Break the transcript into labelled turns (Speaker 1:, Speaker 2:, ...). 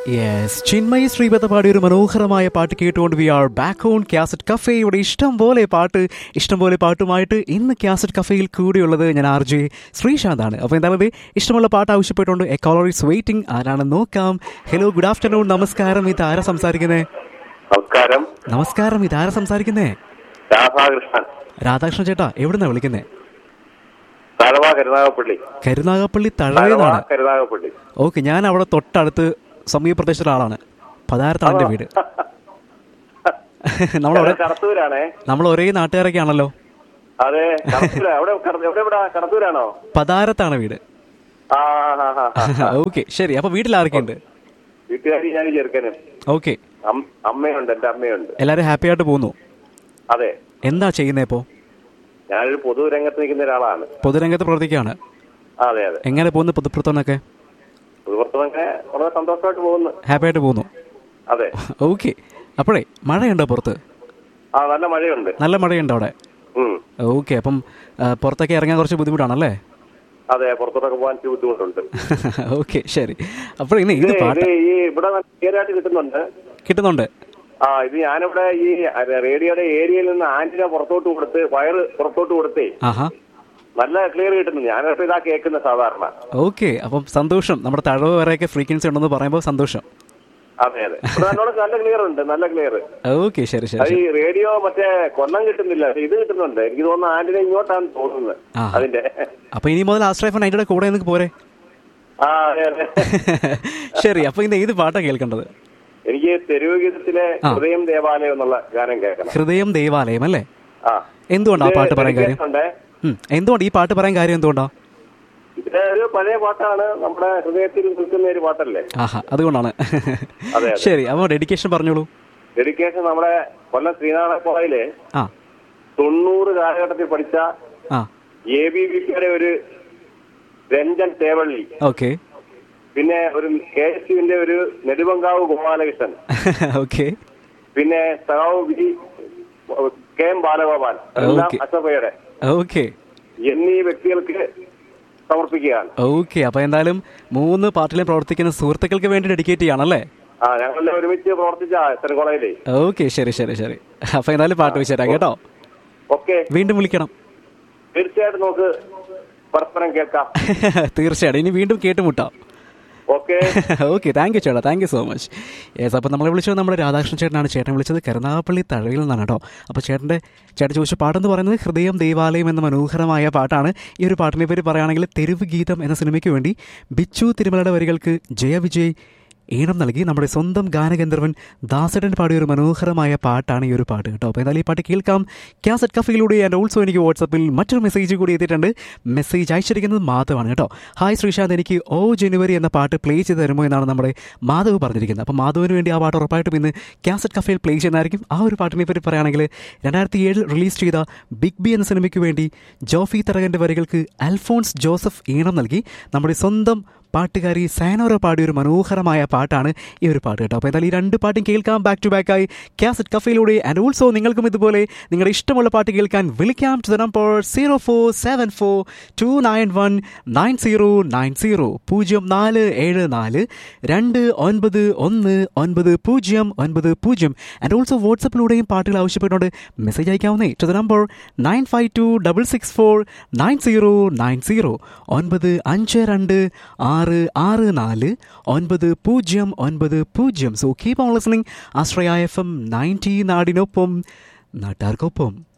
Speaker 1: Yes Chinmayi ശ്രീബദ്ധ പാടിയ ഒരു മനോഹരമായ പാട്ട് കേട്ടുകൊണ്ട് we are back on cassette കഫേയുടെ ഇഷ്ടം പോലെ പാട്ട് ഇഷ്ടം പോലെ പാട്ടുമായിട്ട് ഇന്ന് ക്യാസറ്റ് കഫേയിൽ കൂടിയുള്ളത് ഞാൻ ആർ ജെ ശ്രീശാന്താണ് അപ്പോൾ എന്തായാലും ദേ ഇഷ്ടമുള്ള പാട്ട് ആവശ്യപ്പെട്ടുകൊണ്ട് എ കോളർ ഇസ് വെയിറ്റിംഗ് ആരാണെന്ന് നോക്കാം ഹലോ ഗുഡ് ആഫ്റ്റർനൂൺ നമസ്കാരം ഇത് ആരാ സംസാരിക്കുന്നേ
Speaker 2: നമസ്കാരം
Speaker 1: നമസ്കാരം ഇത് ആരാ സംസാരിക്കുന്നേ
Speaker 2: രാധാകൃഷ്ണൻ
Speaker 1: രാധാകൃഷ്ണൻ ചേട്ടാ എവിടുന്നാ വിളിക്കുന്നേ
Speaker 2: തഴവ കരുനാഗപ്പള്ളി
Speaker 1: കരുനാഗപ്പള്ളി
Speaker 2: തഴവ
Speaker 1: തഴവേന്നാണ്
Speaker 2: കരുനാഗപ്പള്ളി
Speaker 1: ഓക്കെ ഞാൻ അവിടെ തൊട്ടടുത്ത് സമീപപ്രദേശത്തുള്ള ആളാണ് പതാരത്താണ് എൻ്റെ വീട് നമ്മളവിടെ
Speaker 2: കടത്തൂരാണേ
Speaker 1: നമ്മൾ ഒരേ നാട്ടുകാരൊക്കെ ആണല്ലോ
Speaker 2: അതെ കടത്തൂര എവിടെ കട- എവിടെ എവിടെ കടത്തൂരാണോ
Speaker 1: പതാരത്താണ് വീട്
Speaker 2: ആ ആ, ആ, ആ, ആ.
Speaker 1: ഓക്കെ ശരി അപ്പൊ വീട്ടിൽ ആരൊക്കെയുണ്ട്
Speaker 2: വീട്ടുകാരി ഞാൻ ചെറുക്കനും
Speaker 1: ഓക്കെ
Speaker 2: അം- അമ്മയുണ്ട് എന്റെ അമ്മയുണ്ട്
Speaker 1: എല്ലാരും ഹാപ്പി ആയിട്ട് പോകുന്നു
Speaker 2: അതെ
Speaker 1: എന്താ ചെയ്യുന്നേ ഇപ്പോ
Speaker 2: ഞാനൊരു പൊതുരംഗത്ത് നിൽക്കുന്ന ഒരാളാണ്
Speaker 1: പൊതുരംഗത്ത് പ്രവർത്തിക്കുകയാണ്
Speaker 2: അതെ അതെ
Speaker 1: എങ്ങനെ പോകുന്നു പൊതുപ്രവർത്തനമൊക്കെ
Speaker 2: പൊതുപ്രവർത്തനം വളരെ സന്തോഷമായിട്ട് പോകുന്നു
Speaker 1: ഹാപ്പി ആയിട്ട് പോകുന്നു
Speaker 2: അതെ
Speaker 1: ഓക്കെ അപ്പോഴേ മഴയുണ്ടോ പുറത്ത്
Speaker 2: ആ നല്ല മഴയുണ്ട്
Speaker 1: നല്ല മഴയുണ്ടോ അവിടെ
Speaker 2: ഉം
Speaker 1: ഓക്കെ അപ്പം ആ, പുറത്തൊക്കെ ഇറങ്ങാൻ കുറച്ച് ബുദ്ധിമുട്ടാണല്ലേ
Speaker 2: അതെ പുറത്തോട്ടൊക്കെ പോകാൻ ഇച്ചിരി ബുദ്ധിമുട്ടുണ്ട്
Speaker 1: ഓക്കെ ശരി അപ്പോൾ ഇന്ന്
Speaker 2: ഇത്
Speaker 1: ഇത്
Speaker 2: ഇത്
Speaker 1: പാട്ട്
Speaker 2: ഈ ഇവിടെ നല്ല ക്ലിയറായിട്ട് കിട്ടുന്നുണ്ട്
Speaker 1: കിട്ടുന്നുണ്ട്
Speaker 2: ആ ഇത് ഞാനിവിടെ ഈ റേഡിയോയുടെ ഏരിയയിൽ നിന്ന് ആന്റിന പുറത്തോട്ട് കൊടുത്ത് വയറ് പുറത്തോട്ട് കൊടുത്തേ
Speaker 1: ആഹാ
Speaker 2: നല്ല ക്ലിയർ കിട്ടുന്നു ഞാനിപ്പോ ഇതാ കേൾക്കുന്ന സാധാരണ
Speaker 1: ഓക്കെ അപ്പം സന്തോഷം നമ്മുടെ തഴവ് വരെയൊക്കെ ഫ്രീക്വൻസി ഉണ്ടെന്ന് പറയുമ്പോൾ സന്തോഷം
Speaker 2: അതെ അതെ ഇവിടെ നല്ലോണം നല്ല ക്ലിയർ ഉണ്ട് നല്ല ക്ലിയർ
Speaker 1: ഓക്കെ ശരി ശരി
Speaker 2: അത്
Speaker 1: ശരി
Speaker 2: ഈ റേഡിയോ മറ്റേ കൊല്ലം കിട്ടുന്നില്ല പക്ഷേ ഇത് കിട്ടുന്നുണ്ട് എനിക്ക് തോന്നുന്നു ആന്റിന ഇങ്ങോട്ടാണ് തോന്നുന്നത്
Speaker 1: ആ.
Speaker 2: അതിന്റെ
Speaker 1: അപ്പൊ ഇനി മുതൽ ആശ്രയഫൻ അതിന്റെ കൂടെ നിങ്ങൾക്ക് പോരെ
Speaker 2: ആ അതെ അതെ
Speaker 1: ശരി അപ്പൊ ഇന്ന് ഏത് പാട്ടാ കേൾക്കേണ്ടത്
Speaker 2: എനിക്ക് തെരുവ് ഗീതത്തിലെ
Speaker 1: ആ.
Speaker 2: ഹൃദയം ദേവാലയം എന്നുള്ള ഗാനം കേൾക്കണം
Speaker 1: ഹൃദയം ദേവാലയം അല്ലേ
Speaker 2: ആ
Speaker 1: എന്തുകൊണ്ടാ ആ
Speaker 2: ഇത്
Speaker 1: പാട്ട് പറയാൻ കാര്യം
Speaker 2: കേൾക്കുന്നുണ്ടേ.
Speaker 1: ഉം, എന്തുകൊണ്ട് ഈ പാട്ട് പറയാൻ കാര്യം എന്തുകൊണ്ടാ
Speaker 2: ഇത് ഒരു പഴയ പാട്ടാണ് നമ്മുടെ ഹൃദയത്തിൽ നിൽക്കുന്ന ഒരു പാട്ടല്ലേ
Speaker 1: ആഹാ അതുകൊണ്ടാണ്
Speaker 2: അതെ.
Speaker 1: ശരി അപ്പൊ ഡെഡിക്കേഷൻ പറഞ്ഞോളൂ
Speaker 2: ഡെഡിക്കേഷൻ നമ്മുടെ കൊല്ലം ശ്രീനാരായണ കോളേജിലെ
Speaker 1: ആ
Speaker 2: തൊണ്ണൂറ് കാലഘട്ടത്തിൽ പഠിച്ച
Speaker 1: ആ
Speaker 2: എ ബി വി പിയുടെ ഒരു രഞ്ജൻ തേവള്ളി
Speaker 1: ഓക്കെ
Speaker 2: പിന്നെ ഒരു കെ എസ് യുവിന്റെ ഒരു നെടുവങ്കാവ് ഗോപാലകൃഷ്ണൻ
Speaker 1: ഓക്കെ
Speaker 2: പിന്നെ സഖാവ് വി കെ എം ബാലഗോപാൽ എല്ലാം
Speaker 1: ഓക്കേ.
Speaker 2: അസഭയുടെ
Speaker 1: ഓക്കെ
Speaker 2: എന്നീ വ്യക്തികൾക്ക് സമർപ്പിക്കുകയാണ്
Speaker 1: ഓക്കെ അപ്പൊ എന്തായാലും മൂന്ന് പാർട്ടിയിലും പ്രവർത്തിക്കുന്ന സുഹൃത്തുക്കൾക്ക് വേണ്ടി ഡെഡിക്കേറ്റ് ചെയ്യാണല്ലേ
Speaker 2: ആ ഞങ്ങളുടെ ഒരുമിച്ച് പ്രവർത്തിച്ച എസ് എൻ കോളേജിലെ
Speaker 1: ഓക്കെ ശരി ശരി ശരി അപ്പൊ എന്തായാലും പാട്ട് വെച്ച് തരാം കേട്ടോ
Speaker 2: ഒക്കെ
Speaker 1: വീണ്ടും വിളിക്കണം
Speaker 2: തീർച്ചയായിട്ടും നമുക്ക് പരസ്പരം കേൾക്കാം
Speaker 1: തീർച്ചയായിട്ടും ഇനി വീണ്ടും കേട്ടുമുട്ടാം
Speaker 2: ഓക്കെ
Speaker 1: ഓക്കെ താങ്ക് യു ചേട്ടാ thank you so much yes അപ്പോൾ നമ്മളെ വിളിച്ചത് നമ്മുടെ രാധാകൃഷ്ണൻ ചേട്ടനാണ് ചേട്ടൻ വിളിച്ചത് കരുനാഗപ്പള്ളി തഴവിൽ നിന്നാണ് കേട്ടോ അപ്പോൾ ചേട്ടൻ്റെ ചേട്ടൻ ചോദിച്ച പാട്ടെന്ന് പറയുന്നത് ഹൃദയം ദേവാലയം എന്ന മനോഹരമായ പാട്ടാണ് ഈ ഒരു പാട്ടിനെ പറ്റി പറയുകയാണെങ്കിൽ തെരുവ് ഗീതം എന്ന സിനിമയ്ക്ക് വേണ്ടി ബിച്ചു തിരുമലയുടെ വരികൾക്ക് ജയവിജയ് ഈണം നൽകി നമ്മുടെ സ്വന്തം ഗാനഗന്ധർവൻ ദാസടൻ പാടിയ ഒരു മനോഹരമായ പാട്ടാണ് ഈ ഒരു പാട്ട് കേട്ടോ അപ്പോൾ എന്തായാലും ഈ പാട്ട് കേൾക്കാം ക്യാസറ്റ് കഫയിലൂടെ ആൻഡ് ഓൾസോ എനിക്ക് വാട്സപ്പിൽ മറ്റൊരു മെസ്സേജ് കൂടി എത്തിയിട്ടുണ്ട് മെസ്സേജ് അയച്ചിരിക്കുന്നത് മാധവാണ് കേട്ടോ ഹായ് ശ്രീശാന്ത് എനിക്ക് ഓ ജനുവരി എന്ന പാട്ട് പ്ലേ ചെയ്ത് തരുമോ എന്നാണ് നമ്മുടെ മാധവ് പറഞ്ഞിരിക്കുന്നത് അപ്പോൾ മാധവിന് വേണ്ടി ആ പാട്ട് ഉറപ്പായിട്ടും ഇന്ന് ക്യാസറ്റ് കഫയിൽ പ്ലേ ചെയ്യുന്നതായിരിക്കും ആ ഒരു പാട്ടിനെ പറ്റി പറയുകയാണെങ്കിൽ രണ്ടായിരത്തി ഏഴിൽ റിലീസ് ചെയ്ത ബിഗ് ബി എന്ന സിനിമയ്ക്ക് വേണ്ടി ജോഫി തറകൻ്റെ വരികൾക്ക് അൽഫോൺസ് ജോസഫ് ഈണം നൽകി നമ്മുടെ സ്വന്തം പാട്ടുകാരി സാനോറ പാടിയ ഒരു മനോഹരമായ പാട്ടാണ് ഈ ഒരു പാട്ട് കേട്ടോ അപ്പോൾ എന്തായാലും ഈ രണ്ട് പാട്ടും കേൾക്കാം ബാക്ക് ടു ബാക്ക് ആയി ക്യാസറ്റ് കഫയിലൂടെ ആൻഡ് ഓൾസോ നിങ്ങൾക്കും ഇതുപോലെ നിങ്ങളുടെ ഇഷ്ടമുള്ള പാട്ട് കേൾക്കാൻ വിളിക്കാം to the number zero four seven four two nine one nine zero nine zero പൂജ്യം നാല് ഏഴ് നാല് രണ്ട് ഒൻപത് ഒന്ന് ഒൻപത് പൂജ്യം ഒൻപത് പൂജ്യം ആൻഡ് ഓൾസോ വാട്സപ്പിലൂടെയും പാട്ടുകൾ ആവശ്യപ്പെട്ടുകൊണ്ട് മെസ്സേജ് അയക്കാവുന്നേ to the number nine five two double six four nine zero nine zero ഒൻപത് അഞ്ച് രണ്ട് ആറ് ആറ് നാല് ഒൻപത് പൂജ്യം ഒൻപത് പൂജ്യം so keep on listening Ashraya F M ninety നാടിനൊപ്പം നാട്ടാർക്കൊപ്പം